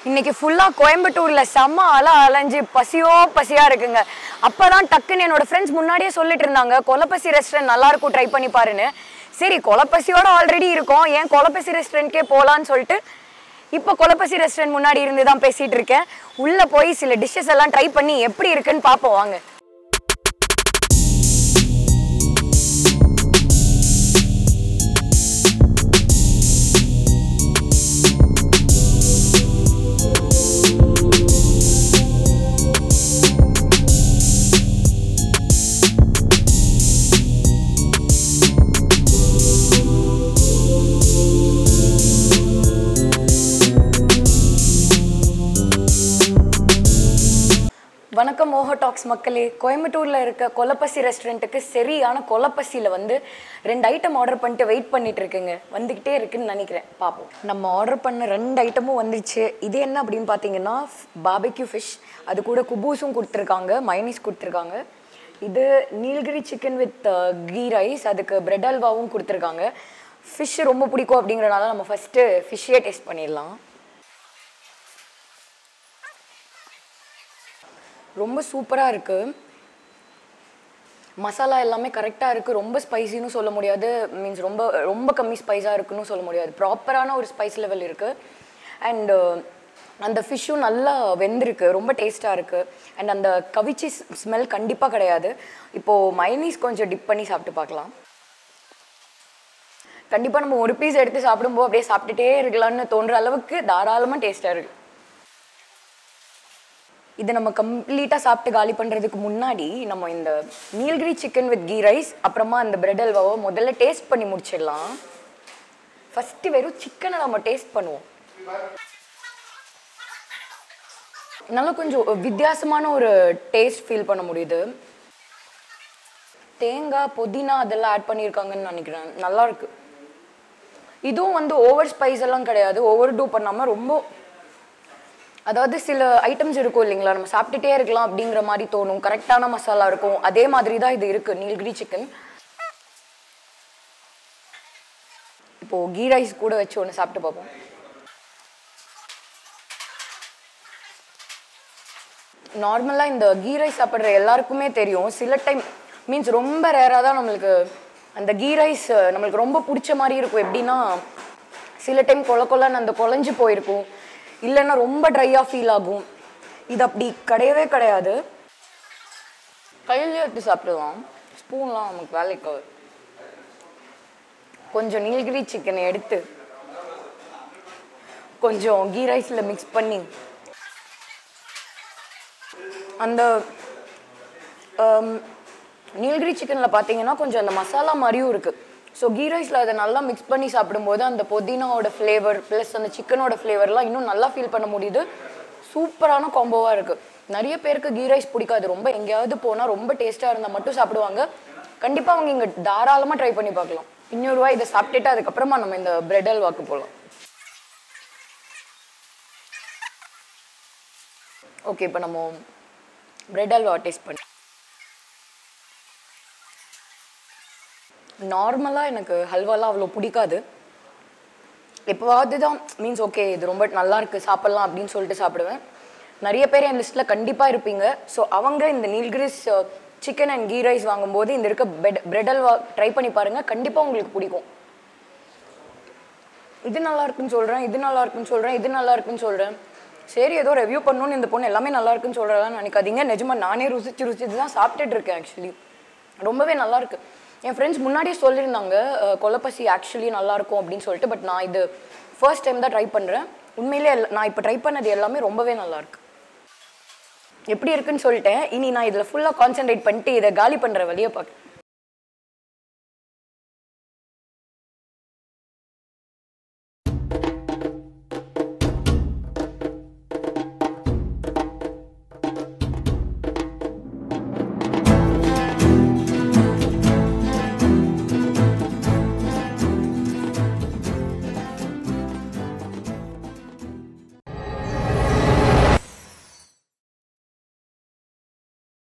இன்னைக்கு ஃபுல்லாக கோயம்புத்தூரில் செம்ம அலை அலைஞ்சு பசியோ பசியாக இருக்குங்க அப்போ தான் டக்குன்னு என்னோட ஃப்ரெண்ட்ஸ் முன்னாடியே சொல்லிட்டு இருந்தாங்க கொலப்பசி ரெஸ்டாரண்ட் நல்லா இருக்கும் ட்ரை பண்ணி பாருன்னு சரி கொலப்பசியோட ஆல்ரெடி இருக்கோம் ஏன் கொலப்பசி ரெஸ்டாரண்ட்கே போகலான்னு சொல்லிட்டு இப்போ கொலப்பசி ரெஸ்டாரண்ட் முன்னாடி இருந்து தான் பேசிகிட்டு இருக்கேன் உள்ளே போய் சில டிஷ்ஷஸ் எல்லாம் ட்ரை பண்ணி எப்படி இருக்குன்னு பார்ப்போம் வாங்க வணக்கம் மோகோ டாக்ஸ் மக்களே கோயம்புத்தூரில் இருக்க கொலப்பசி ரெஸ்டாரண்ட்டுக்கு சரியான கொலப்பசியில் வந்து ரெண்டு ஐட்டம் ஆர்டர் பண்ணிட்டு வெயிட் பண்ணிட்டு இருக்குங்க வந்துக்கிட்டே இருக்குன்னு நினைக்கிறேன் பார்ப்போம் நம்ம ஆர்டர் பண்ண ரெண்டு ஐட்டமும் வந்துச்சு இது என்ன அப்படின்னு பார்த்தீங்கன்னா பாபிக்யூ ஃபிஷ் அது கூட குபூஸும் கொடுத்துருக்காங்க மைனீஸ் கொடுத்துருக்காங்க இது Nilgiri chicken with ghee rice அதுக்கு பிரெட் அல்வாவும் கொடுத்துருக்காங்க ஃபிஷ் ரொம்ப பிடிக்கும் அப்படிங்கிறனால நம்ம ஃபஸ்ட்டு ஃபிஷ்ஷே டேஸ்ட் பண்ணிடலாம் ரொம்ப சூப்பராக இருக்குது மசாலா எல்லாமே கரெக்டாக இருக்குது ரொம்ப ஸ்பைசின்னு சொல்ல முடியாது மீன்ஸ் ரொம்ப ரொம்ப கம்மி ஸ்பைஸாக இருக்குன்னு சொல்ல முடியாது ப்ராப்பரான ஒரு ஸ்பைஸ் லெவல் இருக்குது அண்டு அந்த ஃபிஷ்ஷும் நல்லா வெந்திருக்கு ரொம்ப டேஸ்ட்டாக இருக்குது அண்ட் அந்த கவிச்சி ஸ்மெல் கண்டிப்பாக கிடையாது இப்போது மைனீஸ் கொஞ்சம் டிப் பண்ணி சாப்பிட்டு பார்க்கலாம் கண்டிப்பாக நம்ம ஒரு பீஸ் எடுத்து சாப்பிடும்போது அப்படியே சாப்பிட்டுட்டே இருக்கலாம்னு தோன்ற அளவுக்கு தாராளமாக டேஸ்ட்டாக இருக்குது இதை நம்ம கம்ப்ளீட்டாக சாப்பிட்டு காலி பண்ணுறதுக்கு முன்னாடி நம்ம இந்த Nilgiri chicken with ghee rice அப்புறமா அந்த பிரெட் அல்வாவை முதல்ல டேஸ்ட் பண்ணி முடிச்சிடலாம் ஃபஸ்ட்டு வெறும் சிக்கனை நம்ம டேஸ்ட் பண்ணுவோம் நல்லா கொஞ்சம் வித்தியாசமான ஒரு டேஸ்ட் ஃபீல் பண்ண முடியுது தேங்காய் புதினா அதெல்லாம் ஆட் பண்ணியிருக்காங்கன்னு நினைக்கிறேன் நல்லா இருக்கு இதுவும் வந்து ஓவர் ஸ்பைஸ் எல்லாம் கிடையாது ஓவர் டூ பண்ணாமல் ரொம்ப அதாவது சில ஐட்டம்ஸ் இருக்கும் இல்லைங்களா நம்ம சாப்பிட்டுட்டே இருக்கலாம் அப்படிங்கிற மாதிரி தோணும் கரெக்டான மசாலா இருக்கும் அதே மாதிரி தான் இது இருக்கு நீல்கிரி சிக்கன் இப்போ கீ ரைஸ் கூட வச்சு ஒன்று சாப்பிட்டு பார்ப்போம் நார்மலாக இந்த கீ ரைஸ் சாப்பிட்ற எல்லாருக்குமே தெரியும் சில டைம் மீன்ஸ் ரொம்ப ரேராக தான் நம்மளுக்கு அந்த கீ ரைஸ் நம்மளுக்கு ரொம்ப பிடிச்ச மாதிரி இருக்கும் எப்படின்னா சில டைம் கொல கொலன்னு அந்த குழஞ்சு போயிருக்கும் இல்லைன்னா ரொம்ப ட்ரையாக ஃபீல் ஆகும் இது அப்படி கிடையவே கிடையாது கையிலே எடுத்து சாப்பிடுவோம் ஸ்பூன்லாம் நமக்கு வேலைக்கு ஆகாது. கொஞ்சம் நீல்கிரி சிக்கனை எடுத்து கொஞ்சம் கீ ரைஸில் மிக்ஸ் பண்ணி அந்த ஆம், நீல்கிரி சிக்கனில் பார்த்தீங்கன்னா கொஞ்சம் அந்த மசாலா மாதிரியும் இருக்குது ஸோ கீ ரைஸில் அதை நல்லா மிக்ஸ் பண்ணி சாப்பிடும்போது அந்த புதினாவோட ஃப்ளேவர் ப்ளஸ் அந்த சிக்கனோட ஃப்ளேவர்லாம் இன்னும் நல்லா ஃபீல் பண்ண முடியுது சூப்பரான காம்போவாக இருக்குது நிறைய பேருக்கு கீ ரைஸ் பிடிக்காது ரொம்ப எங்கேயாவது போனால் ரொம்ப டேஸ்ட்டாக இருந்தால் மட்டும் சாப்பிடுவாங்க கண்டிப்பாக அவங்க இங்கே தாராளமாக ட்ரை பண்ணி பார்க்கலாம் இன்னொரு ரூபா இதை சாப்பிட்டுட்டு அதுக்கப்புறமா நம்ம இந்த பிரெட் அல்வாக்கு போகலாம் ஓகே இப்போ நம்ம பிரெட் அல்வா டேஸ்ட் பண்ணி நார்மலாக எனக்கு ஹல்வாலாம் அவ்வளோ பிடிக்காது எப்போவாவது தான் மீன்ஸ் ஓகே இது ரொம்ப நல்லா இருக்கு சாப்பிட்லாம் அப்படின்னு சொல்லிட்டு சாப்பிடுவேன் நிறைய பேர் என் லிஸ்ட்டில் கண்டிப்பாக இருப்பீங்க ஸோ அவங்க இந்த Nilgiris chicken and ghee rice வாங்கும்போது இந்த இருக்க பெட் பிரெட் அல்வா ட்ரை பண்ணி பாருங்கள் கண்டிப்பாக உங்களுக்கு பிடிக்கும் இது நல்லா இருக்குன்னு சொல்கிறேன் இது நல்லா இருக்குன்னு சொல்கிறேன் இது நல்லா இருக்குன்னு சொல்கிறேன் சரி ஏதோ ரிவ்யூ பண்ணணும்னு இந்த பொண்ணு எல்லாமே நல்லா இருக்குன்னு சொல்கிறதெல்லாம் நினைக்காதீங்க நிஜமா நானே ருசிச்சு ருசிச்சு தான் சாப்பிட்டுட்டு இருக்கேன் ஆக்சுவலி ரொம்பவே நல்லா இருக்கு என் ஃப்ரெண்ட்ஸ் முன்னாடியே சொல்லியிருந்தாங்க அஹ், கொலப்பசி ஆக்சுவலி நல்லா இருக்கும் அப்படின்னு சொல்லிட்டு பட் நான் இது ஃபர்ஸ்ட் டைம் தான் ட்ரை பண்ணுறேன் உண்மையிலே எல்லா- நான் இப்போ ட்ரை பண்ணது எல்லாமே ரொம்பவே நல்லா இருக்கு எப்படி இருக்குன்னு சொல்லிட்டேன் இனி நான் இதில் ஃபுல்லாக கான்சென்ட்ரேட் பண்ணிட்டு இதை காலி பண்ணுற வழியை பார்க்க